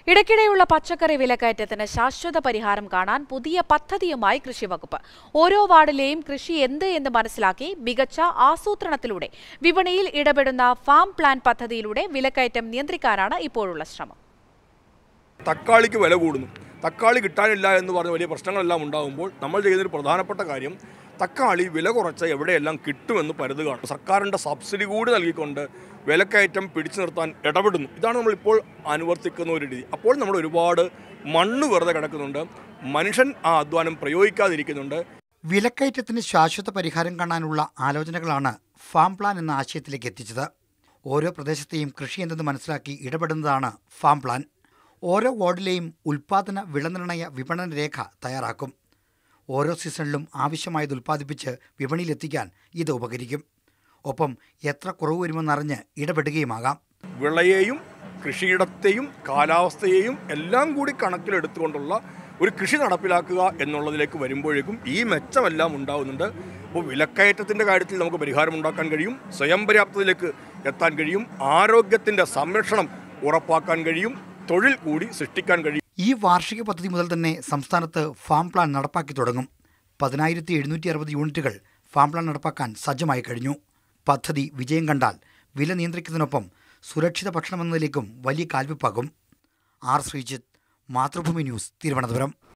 ഇടയ്ക്കിടെയുള്ള പച്ചക്കറി വിലക്കയറ്റത്തിന് ശാശ്വത പരിഹാരം കാണാൻ പുതിയ പദ്ധതിയുമായി കൃഷിവകുപ്പ് ഓരോ വാർഡിലെയും കൃഷി എന്ത് എന്ന് മനസ്സിലാക്കി മികച്ച ആസൂത്രണത്തിലൂടെ വിപണിയിൽ ഇടപെടുന്ന ഫാം പ്ലാൻ പദ്ധതിയിലൂടെ വിലക്കയറ്റം നിയന്ത്രിക്കാനാണ് ഇപ്പോഴുള്ള ശ്രമം തക്കാളിക്ക് വില കൂടുന്നു തക്കാളി കിട്ടാനില്ല എന്ന് പറഞ്ഞ വലിയ പ്രശ്നങ്ങളെല്ലാം ഉണ്ടാകുമ്പോൾ നമ്മൾ ചെയ്യുന്നൊരു പ്രധാനപ്പെട്ട കാര്യം തക്കാളി വില കുറച്ച് എവിടെയെല്ലാം കിട്ടുമെന്ന് പരുതുകയാണ് സർക്കാരിൻ്റെ സബ്സിഡി കൂടി നൽകിക്കൊണ്ട് വിലക്കയറ്റം പിടിച്ചു നിർത്താൻ ഇടപെടുന്നു ഇതാണ് നമ്മളിപ്പോൾ അനുവർത്തിക്കുന്ന ഒരു രീതി അപ്പോൾ നമ്മൾ ഒരുപാട് മണ്ണ് വെറുതെ കിടക്കുന്നുണ്ട് മനുഷ്യൻ ആ അധ്വാനം പ്രയോഗിക്കാതിരിക്കുന്നുണ്ട് വിലക്കയറ്റത്തിന് ശാശ്വത പരിഹാരം കാണാനുള്ള ആലോചനകളാണ് ഫാം പ്ലാൻ എന്ന ആശയത്തിലേക്ക് എത്തിച്ചത് ഓരോ പ്രദേശത്തെയും കൃഷി എന്തെന്ന് മനസ്സിലാക്കി ഇടപെടുന്നതാണ് ഫാം പ്ലാൻ ഓരോ വാർഡിലെയും ഉൽപാദന വിളനിർണയ വിപണന രേഖ തയ്യാറാക്കും ഓരോ സീസണിലും ആവശ്യമായത് ഉൽപ്പാദിപ്പിച്ച് വിപണിയിലെത്തിക്കാൻ ഇത് ഉപകരിക്കും ഒപ്പം എത്ര കുറവ് വരുമെന്നറിഞ്ഞ് ഇടപെടുകയുമാകാം വിളയെയും കൃഷിയിടത്തെയും കാലാവസ്ഥയെയും എല്ലാം കൂടി കണക്കിലെടുത്തുകൊണ്ടുള്ള ഒരു കൃഷി നടപ്പിലാക്കുക എന്നുള്ളതിലേക്ക് വരുമ്പോഴേക്കും ഈ മെച്ചമെല്ലാം ഉണ്ടാകുന്നുണ്ട് അപ്പോൾ വിലക്കയറ്റത്തിൻ്റെ കാര്യത്തിൽ നമുക്ക് പരിഹാരം ഉണ്ടാക്കാൻ കഴിയും സ്വയം പര്യാപ്തതയിലേക്ക് എത്താൻ കഴിയും ആരോഗ്യത്തിൻ്റെ സംരക്ഷണം ഉറപ്പാക്കാൻ കഴിയും തൊഴിൽ കൂടി സൃഷ്ടിക്കാൻ കഴിയും ഈ വാർഷിക പദ്ധതി മുതൽ തന്നെ സംസ്ഥാനത്ത് ഫാം പ്ലാൻ നടപ്പാക്കി തുടങ്ങും പതിനായിരത്തി എഴുന്നൂറ്റി അറുപത് യൂണിറ്റുകൾ ഫാം പ്ലാൻ നടപ്പാക്കാൻ സജ്ജമായി കഴിഞ്ഞു പദ്ധതി വിജയം കണ്ടാൽ വില നിയന്ത്രിക്കുന്നതിനൊപ്പം സുരക്ഷിത ഭക്ഷണമെന്നതിലേക്കും വലിയ കാൽവെപ്പാകും ആർ ശ്രീജിത്ത് മാതൃഭൂമി ന്യൂസ് തിരുവനന്തപുരം